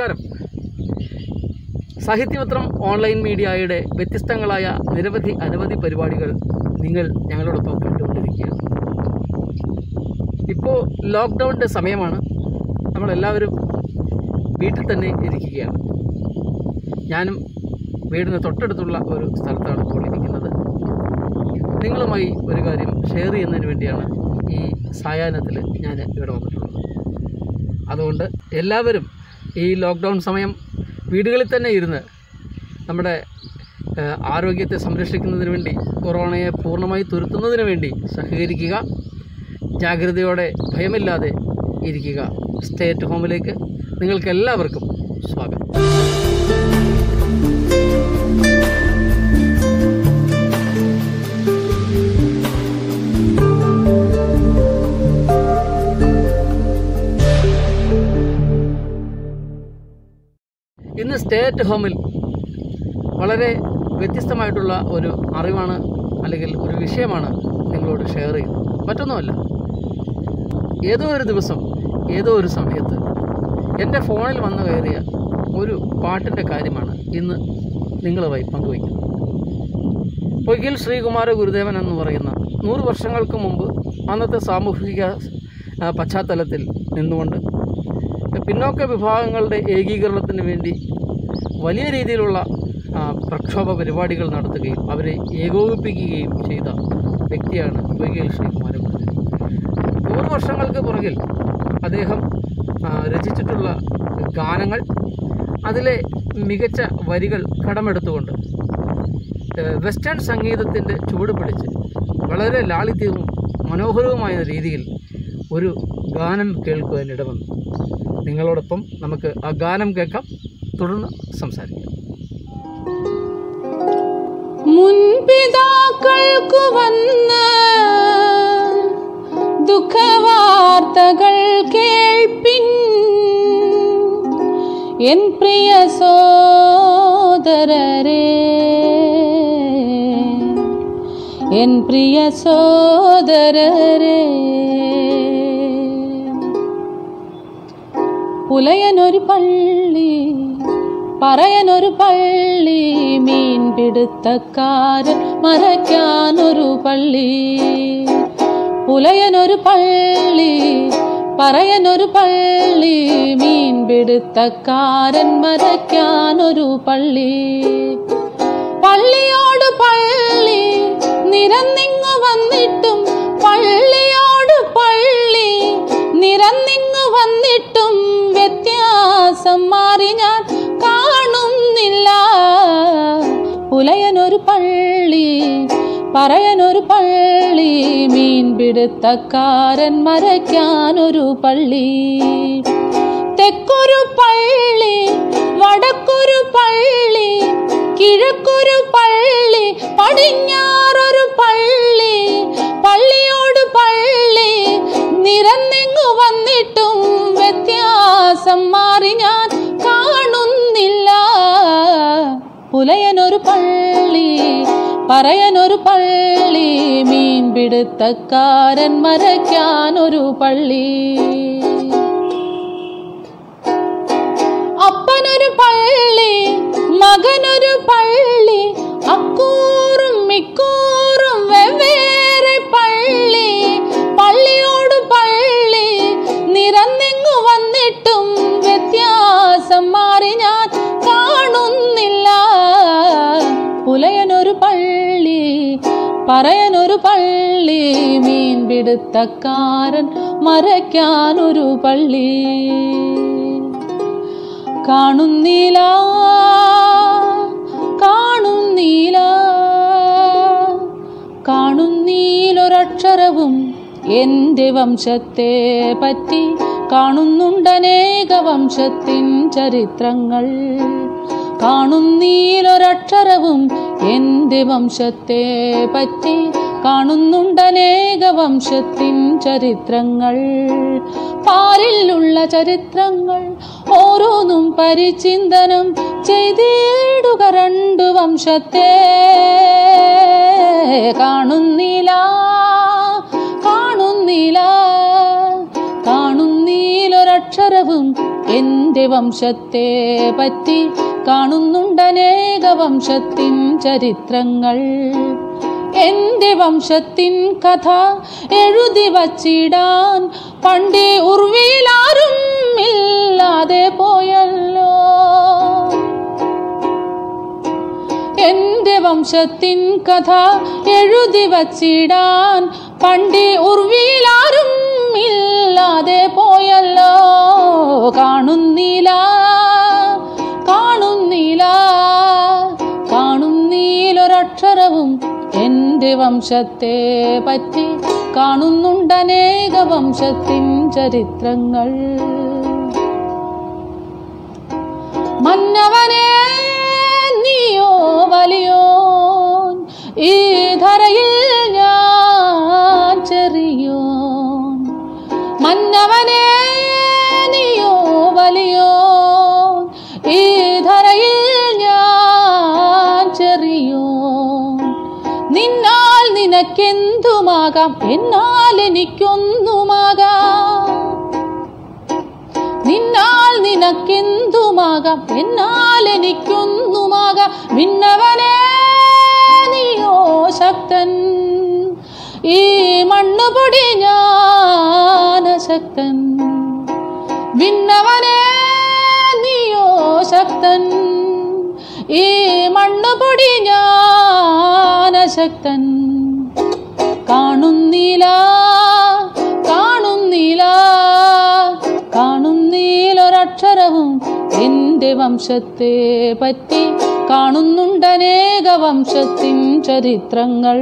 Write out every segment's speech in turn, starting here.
നമസ്കാരം സാഹിത്യപത്രം ഓൺലൈൻ മീഡിയയുടെ വ്യത്യസ്തങ്ങളായ നിരവധി അനവധി പരിപാടികൾ നിങ്ങൾ ഞങ്ങളോടൊപ്പം കണ്ടുകൊണ്ടിരിക്കുകയാണ് ഇപ്പോൾ ലോക്ക്ഡൗണിൻ്റെ സമയമാണ് നമ്മളെല്ലാവരും വീട്ടിൽ തന്നെ ഇരിക്കുകയാണ് ഞാനും വീടിന് തൊട്ടടുത്തുള്ള ഒരു സ്ഥലത്താണ് ഇപ്പോൾ ഇരിക്കുന്നത് നിങ്ങളുമായി ഒരു കാര്യം ഷെയർ ചെയ്യുന്നതിന് വേണ്ടിയാണ് ഈ സായാഹ്നത്തിൽ ഞാൻ ഇവിടെ വന്നിട്ടുള്ളത് അതുകൊണ്ട് എല്ലാവരും ഈ ലോക്ക്ഡൗൺ സമയം വീടുകളിൽ തന്നെ ഇരുന്ന് നമ്മുടെ ഏഹ്, ആരോഗ്യത്തെ സംരക്ഷിക്കുന്നതിന് വേണ്ടി കൊറോണയെ പൂർണ്ണമായി തുരുത്തുന്നതിന് വേണ്ടി സഹകരിക്കുക ജാഗ്രതയോടെ ഭയമില്ലാതെ ഇരിക്കുക സ്റ്റേ അറ്റ് ഹോമിലേക്ക് നിങ്ങൾക്ക് എല്ലാവർക്കും സ്വാഗതം ഇന്ന് സ്റ്റേ അറ്റ് ഹോമിൽ വളരെ വ്യത്യസ്തമായിട്ടുള്ള ഒരു അറിവാണ് അല്ലെങ്കിൽ ഒരു വിഷയമാണ് നിങ്ങളോട് ഷെയർ ചെയ്യുന്നത് മറ്റൊന്നുമല്ല ഏതോ ഒരു ദിവസം ഏതോ ഒരു സമയത്ത് എൻ്റെ ഫോണിൽ വന്നു കയറിയ ഒരു പാട്ടിൻ്റെ കാര്യമാണ് ഇന്ന് നിങ്ങളുമായി പങ്കുവയ്ക്കുന്നത് പൊയ്കിൽ ശ്രീകുമാര ഗുരുദേവൻ എന്ന് പറയുന്ന നൂറ് വർഷങ്ങൾക്ക് മുമ്പ് അന്നത്തെ സാമൂഹിക ആ, പശ്ചാത്തലത്തിൽ നിന്നുകൊണ്ട് പിന്നോക്ക വിഭാഗങ്ങളുടെ ഏകീകരണത്തിന് വേണ്ടി വലിയ രീതിയിലുള്ള ആ, പ്രക്ഷോഭ പരിപാടികൾ നടത്തുകയും അവരെ ഏകോപിപ്പിക്കുകയും ചെയ്ത വ്യക്തിയാണ് പൊയ്കയിൽ ശ്രീകുമാര ഗുരുദേവൻ നൂറ് വർഷങ്ങൾക്ക് പുറകിൽ അദ്ദേഹം ആ, രചിച്ചിട്ടുള്ള ഗാനങ്ങൾ അതിലെ മികച്ച വരികൾ കടമെടുത്തുകൊണ്ട് ഏഹ്, വെസ്റ്റേൺ സംഗീതത്തിൻ്റെ ചുവട് പിടിച്ച് വളരെ ലാളിത്യവും മനോഹരവുമായ രീതിയിൽ ഒരു ഗാനം കേൾക്കുവാൻ ഇടവന്നു നിങ്ങളോടൊപ്പം നമുക്ക് ആ ഗാനം കേൾക്കാം തുടർന്ന് സംസാരിക്കാം മുൻപിതാക്കൾക്കു വന്ന ദുഃഖവാർത്തകൾ കേൾപ്പിൻ എൻ പ്രിയ സോദരരെ എൻ പ്രിയ സോദരരെ പുലയനൊരു പള്ളി പറയാനൊരു പള്ളി മീൻ പിടുത്തക്കാരൻ മറയ്ക്കാനൊരു പള്ളി പുലയനൊരു പള്ളി പറയാനൊരു പള്ളി മീൻ പിടുത്തക്കാരൻ മറയ്ക്കാനൊരു പള്ളി പള്ളിയോട് പള്ളി നിരന്നിങ്ങു വന്നിട്ടും പള്ളിയോട് പള്ളി നിരന്നിങ്ങു വന്നിട്ടും വ്യത്യാസം മാറി ഞാൻ കാണുന്നില്ല പുലയനൊരു പള്ളി പറയാനൊരു പള്ളി മീൻ പിടുത്തക്കാരൻ മറയ്ക്കാനൊരു പള്ളി തെക്കൊരു പള്ളി വടക്കൊരു പള്ളി കിഴക്കൊരു പള്ളി പടിഞ്ഞാറൊരു പള്ളി പള്ളിയോട് പള്ളി നിരന്നെങ്ങു വന്നിട്ടും വ്യത്യാസം മാറി ഞാൻ കാണുന്നില്ല പുലയനൊരു പള്ളി പറയാനൊരു പള്ളി മീൻ പിടുത്തക്കാരൻ മറയ്ക്കാനൊരു പള്ളി അപ്പനൊരു പള്ളി മകനൊരു പള്ളി അക്കൂറും മിക്കൂറും വെവ്വേറെ പള്ളി പള്ളിയോട് പള്ളി നിരന്നെങ്ങു വന്നിട്ടും വ്യത്യാസം മാറി ഞാൻ കാണുന്നില്ല പുലയനൊരു പള്ളി പറയാനൊരു പള്ളി മീൻ പിടുത്തക്കാരൻ മറയ്ക്കാനൊരു പള്ളി കാണുന്നില്ല കാണുന്നില്ല കാണുന്നീലൊരക്ഷരവും എൻ്റെ വംശത്തെ പറ്റി കാണുന്നുണ്ടനേക വംശത്തിൻ ചരിത്രങ്ങൾ കാണുന്നീലൊരക്ഷരവും എൻ്റെ വംശത്തെ പറ്റി കാണുന്നുണ്ടനേക വംശത്തിൻ ചരിത്രങ്ങൾ പാരിലുള്ള ചരിത്രങ്ങൾ ഓരോന്നും പരിചിന്തനം ചെയ്തിടുക രണ്ടു വംശത്തെ കാണുന്നില്ല കാണുന്നില്ല കാണുന്നീലൊരക്ഷരവും എൻ്റെ വംശത്തെ പറ്റി കാണുന്നുണ്ടനേക വംശത്തിൻ ചരിത്രങ്ങൾ എൻ്റെ വംശത്തിൻ കഥ എഴുതി വച്ചിടാൻ പണ്ടേ ഉർവിയിലാരും ഇല്ലാതെ പോയല്ലോ എന്റെ വംശത്തിൻ കഥ എഴുതി വച്ചിടാൻ പണ്ടേ ഉർവിയിലാരും ഇല്ലാതെ പോയല്ലോ കാണുന്നില്ല കാണുന്നില്ല കാണുന്നീലൊരക്ഷരവും എന്റെ വംശത്തെ പറ്റി കാണുന്നുണ്ടനേക വംശത്തിൻ ചരിത്രങ്ങൾ മന്നവനെ നീയോ വലിയോൻ ഈ ധരയിൽ ഞാൻ ചെറിയോൻ മന്നവനെ നീയോ വലിയോൻ ഈ ധരയിൽ ഞാൻ ചെറിയോൻ നിന്നാൽ നിനക്കെന്തുമാകാം എന്നാൽ എനിക്കൊന്നുമാകാം നിന്നാൽ നിനക്കെന്തുമാകാം എന്നാൽ എനിക്കൊന്നുമാകാം വിണ്ണവനെ നീയോ ശക്തൻ ഈ മണ്ണുപൊടി ഞാനശക്തൻ വിണ്ണവനെ നീയോ ശക്തൻ ഈ മണ്ണുപൊടി ഞാനശക്തൻ കാണുന്നില്ല കാണുന്നില്ല കാണുന്നീലൊരക്ഷരവും എൻ്റെ വംശത്തെ പറ്റി കാണുന്നുണ്ടനേക വംശത്തിൻ ചരിത്രങ്ങൾ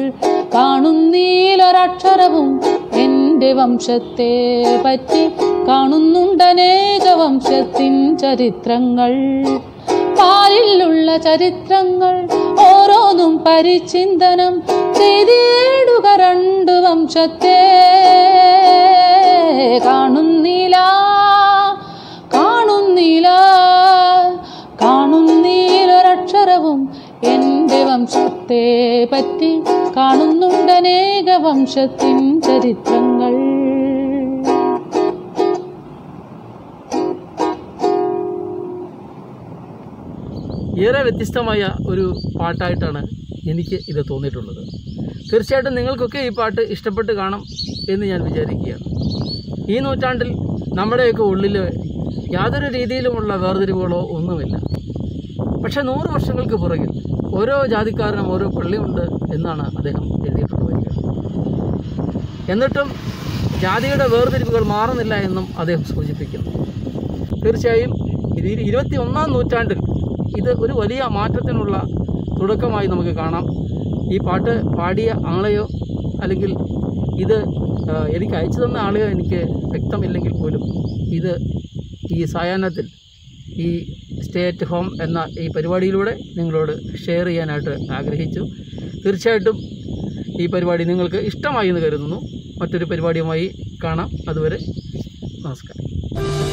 കാണുന്നീലൊരക്ഷരവും എൻ്റെ വംശത്തെ പറ്റി കാണുന്നുണ്ടനേക വംശത്തിൻ ചരിത്രങ്ങൾ പാലിലുള്ള ചരിത്രങ്ങൾ ഓരോന്നും പരിചിന്തനം ചെയ്തിടുക രണ്ടു വംശത്തെ കാണുന്നില്ല കാണുന്നില്ല കാണുന്നീലൊരക്ഷരവും എൻ്റെ വംശത്തെ പറ്റി കാണുന്നുണ്ടനേക വംശത്തിൻ ചരിത്രങ്ങൾ ഏറെ വ്യത്യസ്തമായ ഒരു പാട്ടായിട്ടാണ് എനിക്ക് ഇത് തോന്നിയിട്ടുള്ളത് തീർച്ചയായിട്ടും നിങ്ങൾക്കൊക്കെ ഈ പാട്ട് ഇഷ്ടപ്പെട്ട് കാണും എന്ന് ഞാൻ വിചാരിക്കുകയാണ് ഈ നൂറ്റാണ്ടിൽ നമ്മുടെയൊക്കെ ഉള്ളിൽ യാതൊരു രീതിയിലുമുള്ള വേർതിരിവുകളോ ഒന്നുമില്ല പക്ഷേ നൂറ് വർഷങ്ങൾക്ക് പുറകിൽ ഓരോ ജാതിക്കാരനും ഓരോ പള്ളിയുണ്ട് എന്നാണ് അദ്ദേഹം എഴുതിയിട്ടുള്ള വരികൾ എന്നിട്ടും ജാതിയുടെ വേർതിരിവുകൾ മാറുന്നില്ല എന്നും അദ്ദേഹം സൂചിപ്പിക്കുന്നു തീർച്ചയായും ഇത് ഇരുപത്തി ഒന്നാം നൂറ്റാണ്ടിൽ ഇത് ഒരു വലിയ മാറ്റത്തിനുള്ള തുടക്കമായി നമുക്ക് കാണാം ഈ പാട്ട് പാടിയ ആളെയോ അല്ലെങ്കിൽ ഇത് ആ, എനിക്ക് അയച്ചു തന്ന ആളെയോ എനിക്ക് വ്യക്തമില്ലെങ്കിൽ പോലും ഇത് ഈ സായാഹ്നത്തിൽ ഈ സ്റ്റേ അറ്റ് ഹോം എന്ന ഈ പരിപാടിയിലൂടെ നിങ്ങളോട് ഷെയർ ചെയ്യാനായിട്ട് ആഗ്രഹിച്ചു തീർച്ചയായിട്ടും ഈ പരിപാടി നിങ്ങൾക്ക് ഇഷ്ടമായി എന്ന് കരുതുന്നു മറ്റൊരു പരിപാടിയുമായി കാണാം അതുവരെ നമസ്കാരം